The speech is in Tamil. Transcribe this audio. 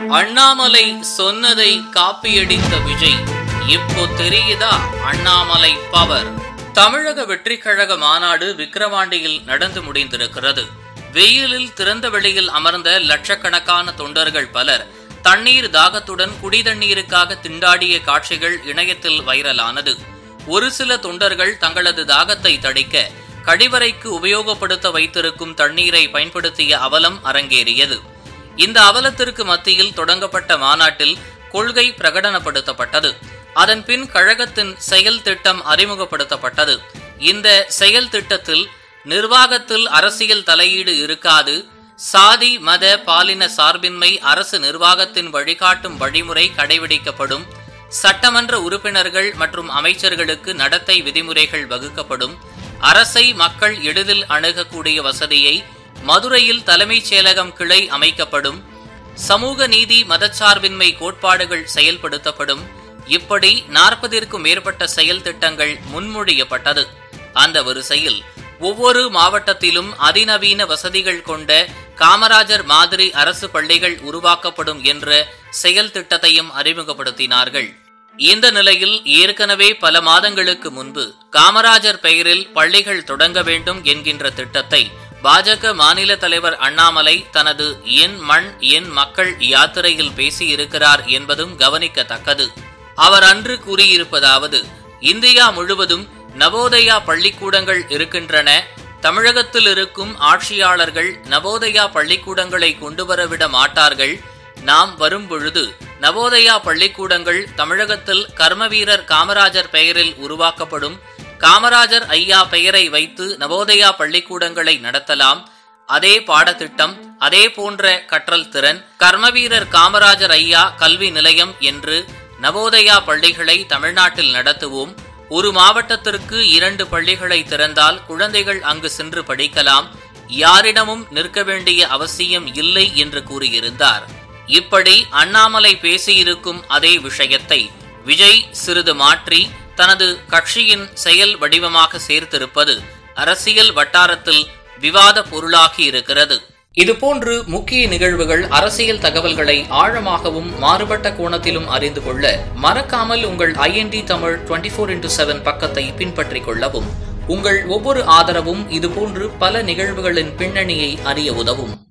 அண்ணாமலை சொன்னதை காப்பியடித்த விஜய் இப்போ தெரியுதா அண்ணாமலை பவர் தமிழக வெற்றிக் கழக மாநாடு விக்கிரவாண்டியில் நடந்து முடிந்திருக்கிறது வெயிலில் திறந்த வெளியில் அமர்ந்த லட்சக்கணக்கான தொண்டர்கள் பலர் தண்ணீர் தாகத்துடன் குடிதண்ணீருக்காக திண்டாடிய காட்சிகள் இணையத்தில் வைரலானது ஒரு சில தொண்டர்கள் தங்களது தாகத்தை தணிக்க கழிவறைக்கு உபயோகப்படுத்த வைத்திருக்கும் தண்ணீரை பயன்படுத்திய அவலம் அரங்கேறியது இந்த அவலத்திற்கு மத்தியில் தொடங்கப்பட்ட மாநாட்டில் கொள்கை பிரகடனப்படுத்தப்பட்டது அதன் பின் கழகத்தின் செயல் திட்டம் அறிமுகப்படுத்தப்பட்டது இந்த செயல் திட்டத்தில் நிர்வாகத்தில் அரசியல் தலையீடு இருக்காது சாதி மத பாலின சார்பின்மை அரசு நிர்வாகத்தின் வழிகாட்டும் வழிமுறை கடைபிடிக்கப்படும் சட்டமன்ற உறுப்பினர்கள் மற்றும் அமைச்சர்களுக்கு நடத்தை விதிமுறைகள் வகுக்கப்படும் அரசை மக்கள் எளிதில் அணுகக்கூடிய வசதியை மதுரையில் தலைமைச் செயலகம் கிளை அமைக்கப்படும் சமூக நீதி மதச்சார்பின்மை கோட்பாடுகள் செயல்படுத்தப்படும் இப்படி நாற்பதிற்கும் மேற்பட்ட செயல் திட்டங்கள் முன்மொழியப்பட்டது அந்த வரிசையில் ஒவ்வொரு மாவட்டத்திலும் அதிநவீன வசதிகள் கொண்ட காமராஜர் மாதிரி அரசு பள்ளிகள் உருவாக்கப்படும் என்ற செயல் திட்டத்தையும் அறிமுகப்படுத்தினார்கள் இந்த நிலையில் ஏற்கனவே பல மாதங்களுக்கு முன்பு காமராஜர் பெயரில் பள்ளிகள் தொடங்க வேண்டும் என்கின்ற திட்டத்தை பாஜக மாநில தலைவர் அண்ணாமலை தனது என் மண் என் மக்கள் யாத்திரையில் பேசியிருக்கிறார் என்பதும் கவனிக்கத்தக்கது அவர் அன்று கூறியிருப்பதாவது இந்தியா முழுவதும் நவோதயா பள்ளிக்கூடங்கள் இருக்கின்றன தமிழகத்தில் இருக்கும் ஆட்சியாளர்கள் நவோதயா பள்ளிக்கூடங்களை கொண்டுவரவிட மாட்டார்கள் நாம் வரும் பொழுது நவோதயா பள்ளிக்கூடங்கள் தமிழகத்தில் கர்மவீரர் காமராஜர் பெயரில் உருவாக்கப்படும் காமராஜர் ஐயா பெயரை வைத்து நவோதயா பள்ளிக்கூடங்களை நடத்தலாம் அதே பாடத்திட்டம் அதே போன்ற கற்றல் திறன் கர்மவீரர் காமராஜர் ஐயா கல்வி நிலையம் என்று நவோதயா பள்ளிகளை தமிழ்நாட்டில் நடத்துவோம் ஒரு மாவட்டத்திற்கு இரண்டு பள்ளிகளை திறந்தால் குழந்தைகள் அங்கு சென்று படிக்கலாம் யாரிடமும் நிற்க வேண்டிய அவசியம் இல்லை என்று கூறியிருந்தார் இப்படி அண்ணாமலை பேசியிருக்கும் அதே விஷயத்தை விஜய் சிறிது மாற்றி தனது கட்சியின் செயல் வடிவமாக சேர்த்திருப்பது அரசியல் வட்டாரத்தில் விவாத பொருளாகி இருக்கிறது இதுபோன்று முக்கிய நிகழ்வுகள் அரசியல் தகவல்களை ஆழமாகவும் மாறுபட்ட கோணத்திலும் அறிந்து கொள்ள மறக்காமல் உங்கள் IND Tamil twenty four into seven பக்கத்தை பின்பற்றிக் கொள்ளவும் உங்கள் ஒவ்வொரு ஆதரவும் இதுபோன்று பல நிகழ்வுகளின் பின்னணியை அறிய உதவும்